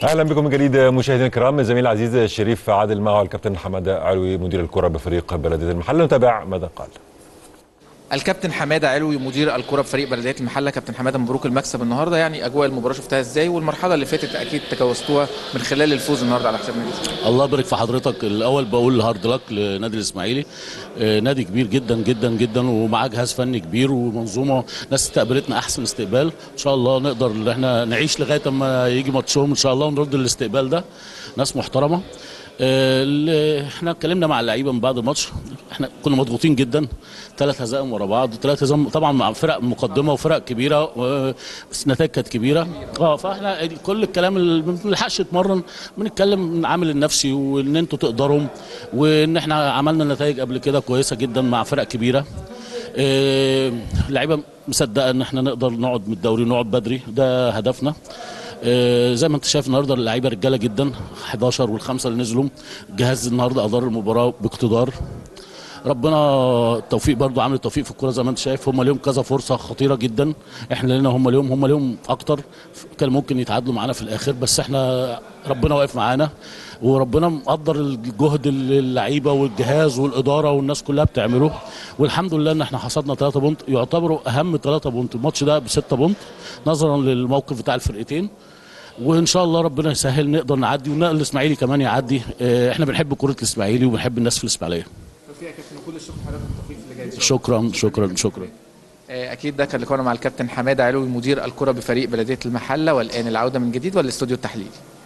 اهلا بكم من جديد مشاهدينا الكرام الزميل العزيز الشريف عادل معه الكابتن حماده علوي مدير الكره بفريق بلديه المحله نتابع ماذا قال الكابتن حماده علوي مدير الكره بفريق بلديه المحله كابتن حماده مبروك المكسب النهارده يعني اجواء المباراه شفتها ازاي والمرحله اللي فاتت اكيد تجاوزتوها من خلال الفوز النهارده على حساب نادي الله يبارك في حضرتك الاول بقول هارد لك لنادي الاسماعيلي آه، نادي كبير جدا جدا جدا ومعاه جهاز فني كبير ومنظومه ناس استقبلتنا احسن استقبال ان شاء الله نقدر ان احنا نعيش لغايه اما يجي ماتشهم ان شاء الله ونرد الاستقبال ده ناس محترمه آه، ال- احنا اتكلمنا مع اللعيبه من بعد الماتش احنا كنا مضغوطين جدا ثلاث هزائم ورا بعض ثلاث هزائم طبعا مع فرق مقدمه وفرق كبيره و- بس النتائج كانت كبيره اه فاحنا كل الكلام اللي ما بنلحقش نتمرن بنتكلم العامل النفسي وان انتوا تقدروا وان احنا عملنا نتائج قبل كده كويسه جدا مع فرق كبيره آه، اللعيبه مصدقه ان احنا نقدر نقعد من الدوري ونقعد بدري ده هدفنا آه، زي ما انت شايف النهارده اللعيبه رجاله جدا 11 والخمسه اللي نزلوا الجهاز النهارده ادار المباراه باقتدار ربنا التوفيق برضو عامل التوفيق في الكوره زي ما انت شايف هم ليهم كذا فرصه خطيره جدا احنا لنا هم ليهم هم ليهم اكتر كان ممكن يتعادلوا معانا في الاخر بس احنا ربنا واقف معانا وربنا مقدر الجهد اللي اللعيبه والجهاز والاداره والناس كلها بتعمله والحمد لله ان احنا حصدنا 3 بونت يعتبروا اهم 3 بونت الماتش ده ب 6 بونت نظرا للموقف بتاع الفرقتين وان شاء الله ربنا يسهل نقدر نعدي ونقل الاسماعيلي كمان يعدي اه، احنا بنحب كره الاسماعيلي وبنحب الناس في الاسماعيليه توفيق يا كابتن وكل الشكر حضرتك التوفيق اللي جاي شكرا شكرا شكرا آه، اكيد ده كان لقاءنا مع الكابتن حماده علوي مدير الكره بفريق بلديه المحله والان العوده من جديد والاستوديو التحليلي